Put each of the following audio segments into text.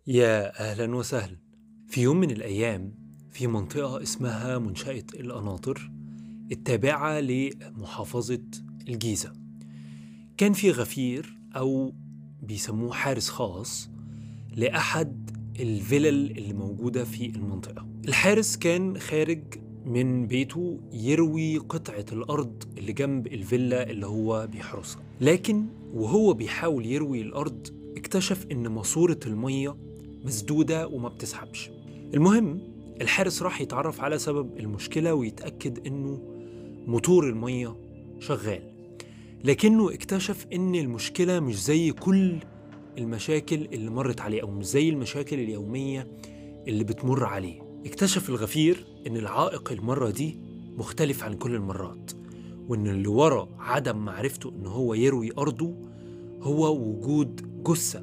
يا أهلا وسهلا في يوم من الأيام في منطقة اسمها منشأة القناطر التابعة لمحافظة الجيزة كان في غفير أو بيسموه حارس خاص لأحد الفلل اللي موجودة في المنطقة الحارس كان خارج من بيته يروي قطعة الأرض اللي جنب الفيلا اللي هو بيحرسها لكن وهو بيحاول يروي الأرض اكتشف إن ماسورة المية مسدودة وما بتسحبش المهم الحارس راح يتعرف على سبب المشكلة ويتأكد إنه موتور المية شغال لكنه اكتشف إن المشكلة مش زي كل المشاكل اللي مرت عليه أو مش زي المشاكل اليومية اللي بتمر عليه اكتشف الغفير إن العائق المرة دي مختلف عن كل المرات وإن اللي ورا عدم معرفته إن هو يروي أرضه هو وجود جثة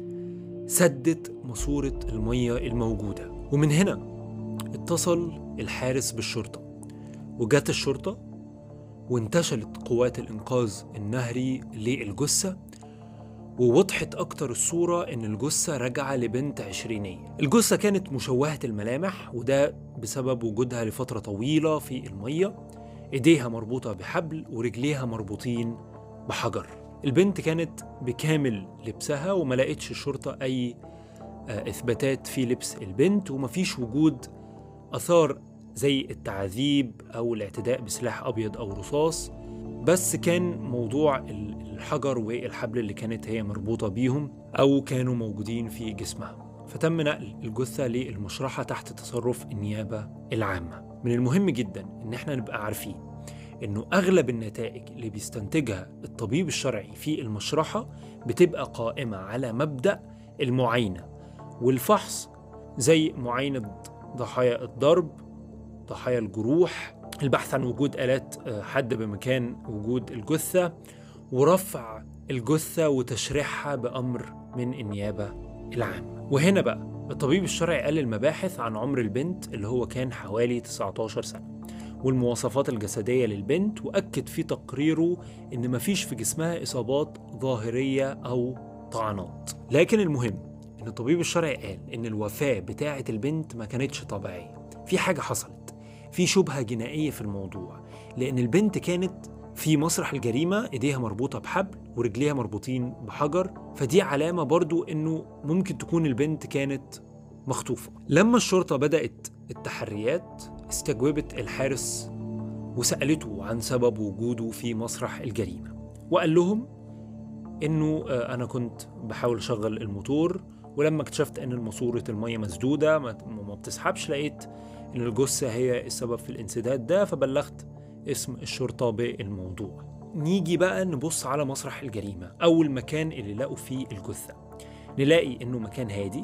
سدت ماسورة المية الموجودة ومن هنا اتصل الحارس بالشرطة وجت الشرطة وانتشلت قوات الإنقاذ النهري للجثة ووضحت أكتر الصورة إن الجثة راجعة لبنت عشرينية الجثة كانت مشوهة الملامح وده بسبب وجودها لفترة طويلة في المية إيديها مربوطة بحبل ورجليها مربوطين بحجر البنت كانت بكامل لبسها وما لقتش الشرطة أي آه، إثباتات في لبس البنت ومفيش وجود آثار زي التعذيب أو الاعتداء بسلاح أبيض أو رصاص بس كان موضوع ال- الحجر والحبل اللي كانت هي مربوطة بيهم أو كانوا موجودين في جسمها فتم نقل الجثة للمشرحة تحت تصرف النيابة العامة من المهم جدا إن احنا نبقى عارفين إنه أغلب النتائج اللي بيستنتجها الطبيب الشرعي في المشرحة بتبقى قائمة على مبدأ المعاينة والفحص زي معاينة ضحايا الضرب ضحايا الجروح البحث عن وجود آلات آه، حد بمكان وجود الجثة ورفع الجثة وتشريحها بأمر من النيابة العامة وهنا بقى الطبيب الشرعي قال المباحث عن عمر البنت اللي هو كان حوالي 19 سنة والمواصفات الجسدية للبنت وأكد في تقريره إن مفيش في جسمها إصابات ظاهرية أو طعنات لكن المهم إن الطبيب الشرعي قال إن الوفاة بتاعة البنت ما كانتش طبيعية في حاجة حصلت في شبهة جنائية في الموضوع لأن البنت كانت في مسرح الجريمة إيديها مربوطة بحبل ورجليها مربوطين بحجر فدي علامة برضو إنه ممكن تكون البنت كانت مخطوفة لما الشرطة بدأت التحريات استجوبت الحارس وسألته عن سبب وجوده في مسرح الجريمة وقال لهم إنه آه، أنا كنت بحاول أشغل الموتور ولما اكتشفت إن ماسورة المية مسدودة ما ما بتسحبش لقيت إن الجثة هي السبب في الانسداد ده فبلغت اسم الشرطة بالموضوع نيجي بقى نبص على مسرح الجريمة أو المكان اللي لقوا فيه الجثة نلاقي إنه مكان هادي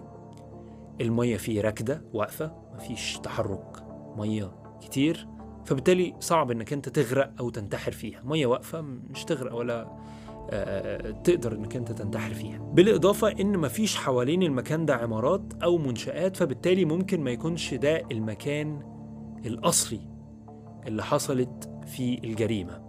المية فيه راكدة واقفة مفيش تحرك مية كتير فبالتالي صعب انك انت تغرق او تنتحر فيها مية واقفة مش تغرق ولا آه، تقدر انك انت تنتحر فيها بالاضافة ان مفيش حوالين المكان ده عمارات او منشآت فبالتالي ممكن ما يكونش ده المكان الاصلي اللي حصلت فيه الجريمة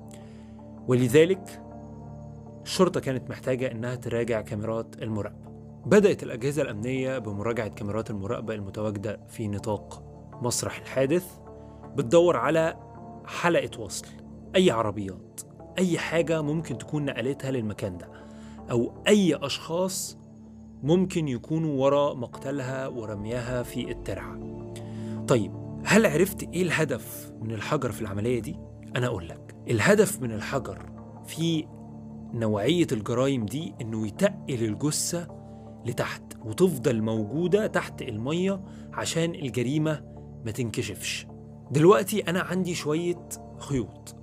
ولذلك الشرطة كانت محتاجة انها تراجع كاميرات المراقبة بدأت الأجهزة الأمنية بمراجعة كاميرات المراقبة المتواجدة في نطاق مسرح الحادث بتدور على حلقة وصل أي عربيات أي حاجة ممكن تكون نقلتها للمكان ده أو أي أشخاص ممكن يكونوا ورا مقتلها ورميها في الترعة طيب هل عرفت إيه الهدف من الحجر في العملية دي؟ أنا أقول لك الهدف من الحجر في نوعية الجرائم دي إنه يتقل الجثة لتحت وتفضل موجودة تحت المية عشان الجريمة ما تنكشفش دلوقتي أنا عندي شوية خيوط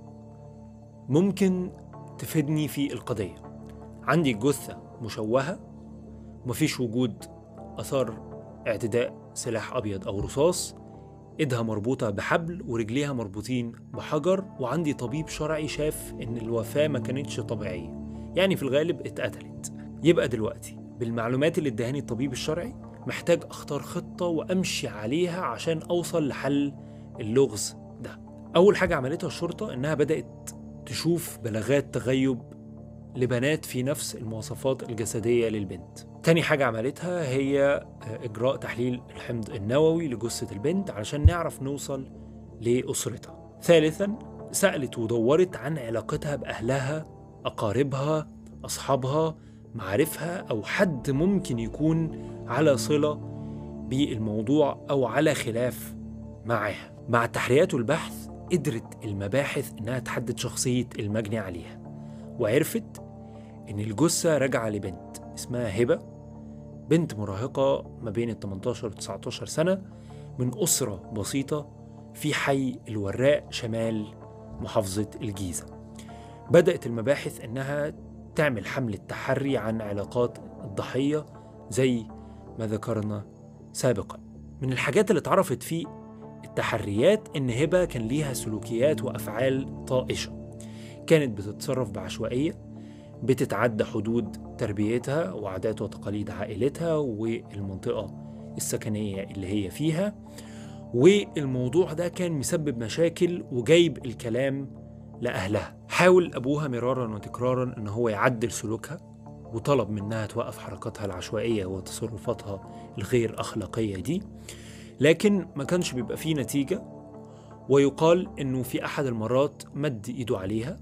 ممكن تفيدني في القضية عندي جثة مشوهة ومفيش وجود أثار اعتداء سلاح أبيض أو رصاص إيدها مربوطة بحبل ورجليها مربوطين بحجر وعندي طبيب شرعي شاف إن الوفاة ما كانتش طبيعية يعني في الغالب اتقتلت يبقى دلوقتي بالمعلومات اللي ادهاني الطبيب الشرعي محتاج اختار خطة وامشي عليها عشان اوصل لحل اللغز ده اول حاجة عملتها الشرطة انها بدأت تشوف بلاغات تغيب لبنات في نفس المواصفات الجسدية للبنت تاني حاجة عملتها هي إجراء تحليل الحمض النووي لجثة البنت علشان نعرف نوصل لأسرتها ثالثا سألت ودورت عن علاقتها بأهلها أقاربها أصحابها معارفها أو حد ممكن يكون على صلة بالموضوع أو على خلاف معاها مع التحريات والبحث قدرت المباحث إنها تحدد شخصية المجني عليها وعرفت إن الجثة راجعة لبنت اسمها هبة بنت مراهقة ما بين ال 18 و 19 سنة من أسرة بسيطة في حي الوراق شمال محافظة الجيزة بدأت المباحث إنها تعمل حملة تحري عن علاقات الضحية زي ما ذكرنا سابقا من الحاجات اللي اتعرفت في التحريات إن هبة كان ليها سلوكيات وأفعال طائشة كانت بتتصرف بعشوائية بتتعدى حدود تربيتها وعادات وتقاليد عائلتها والمنطقة السكنية اللي هي فيها والموضوع ده كان مسبب مشاكل وجايب الكلام لأهلها حاول أبوها مرارا وتكرارا إن هو يعدل سلوكها وطلب منها توقف حركاتها العشوائية وتصرفاتها الغير أخلاقية دي لكن ما كانش بيبقى فيه نتيجة ويقال إنه في أحد المرات مد إيده عليها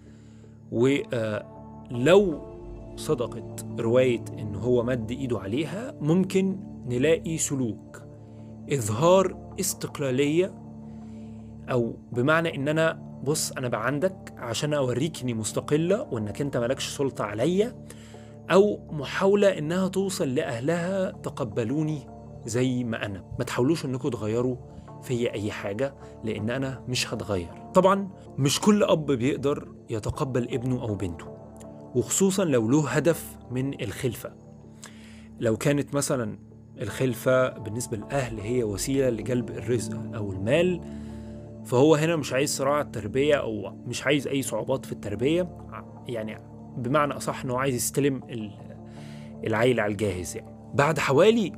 ولو صدقت رواية إن هو مد إيده عليها ممكن نلاقي سلوك إظهار استقلالية أو بمعنى إن أنا بص أنا بقى عندك عشان أوريك إني مستقلة وإنك أنت مالكش سلطة عليا أو محاولة إنها توصل لأهلها تقبلوني زي ما أنا ما تحاولوش إنكم تغيروا فيا أي حاجة لأن أنا مش هتغير طبعا مش كل أب بيقدر يتقبل ابنه أو بنته وخصوصا لو له هدف من الخلفة لو كانت مثلا الخلفة بالنسبة للأهل هي وسيلة لجلب الرزق أو المال فهو هنا مش عايز صراع التربية أو مش عايز أي صعوبات في التربية يعني بمعنى أصح إنه عايز يستلم العيل على الجاهز يعني بعد حوالي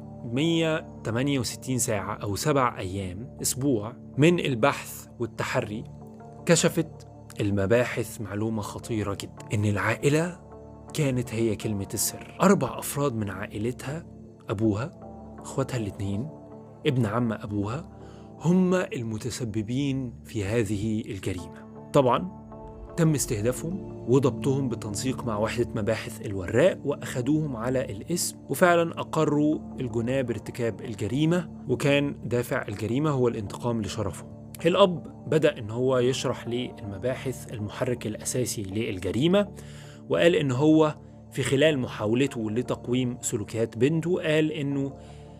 168 ساعة أو سبع أيام أسبوع من البحث والتحري كشفت المباحث معلومة خطيرة جدا إن العائلة كانت هي كلمة السر أربع أفراد من عائلتها أبوها إخواتها الاتنين ابن عم أبوها هم المتسببين في هذه الجريمة طبعا تم استهدافهم وضبطهم بالتنسيق مع وحدة مباحث الوراق وأخدوهم على الاسم وفعلا أقروا الجناة بارتكاب الجريمة وكان دافع الجريمة هو الانتقام لشرفه الأب بدأ إن هو يشرح للمباحث المحرك الأساسي للجريمة وقال إن هو في خلال محاولته لتقويم سلوكيات بنته قال إنه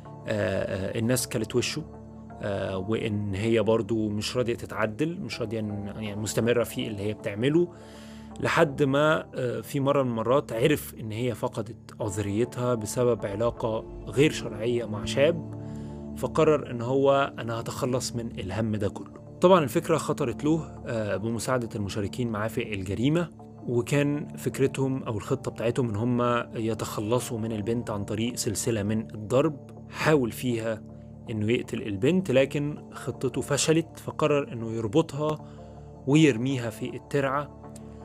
آه الناس كلت وشه آه وان هي برضو مش راضيه تتعدل مش راضيه يعني مستمره في اللي هي بتعمله لحد ما آه في مره من المرات عرف ان هي فقدت عذريتها بسبب علاقه غير شرعيه مع شاب فقرر ان هو انا هتخلص من الهم ده كله طبعا الفكره خطرت له آه بمساعده المشاركين معاه في الجريمه وكان فكرتهم او الخطه بتاعتهم ان هم يتخلصوا من البنت عن طريق سلسله من الضرب حاول فيها انه يقتل البنت لكن خطته فشلت فقرر انه يربطها ويرميها في الترعه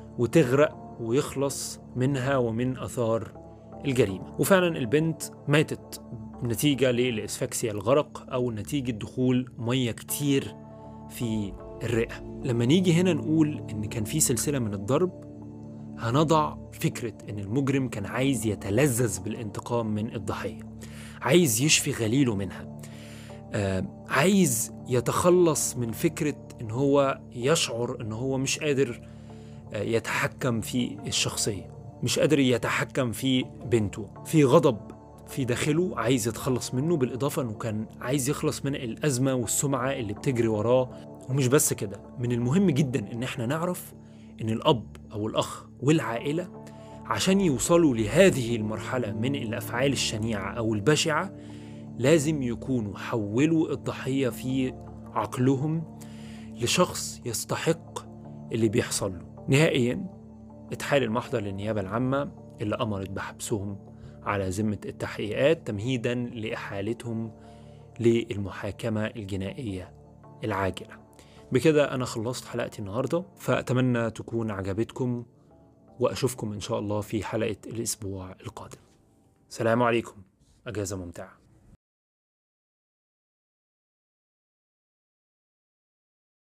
وتغرق ويخلص منها ومن اثار الجريمه وفعلا البنت ماتت نتيجه للاسفكسيا الغرق او نتيجه دخول ميه كتير في الرئه لما نيجي هنا نقول ان كان في سلسله من الضرب هنضع فكره ان المجرم كان عايز يتلذذ بالانتقام من الضحيه عايز يشفي غليله منها آه عايز يتخلص من فكرة إن هو يشعر إن هو مش قادر آه يتحكم في الشخصية مش قادر يتحكم في بنته في غضب في داخله عايز يتخلص منه بالإضافة إنه كان عايز يخلص من الأزمة والسمعة اللي بتجري وراه ومش بس كده من المهم جدا إن إحنا نعرف إن الأب أو الأخ والعائلة عشان يوصلوا لهذه المرحلة من الأفعال الشنيعة أو البشعة لازم يكونوا حولوا الضحية في عقلهم لشخص يستحق اللي بيحصل له نهائيا اتحال المحضر للنيابة العامة اللي أمرت بحبسهم على ذمة التحقيقات تمهيدا لإحالتهم للمحاكمة الجنائية العاجلة بكده أنا خلصت حلقتي النهاردة فأتمنى تكون عجبتكم وأشوفكم إن شاء الله في حلقة الأسبوع القادم سلام عليكم أجازة ممتعة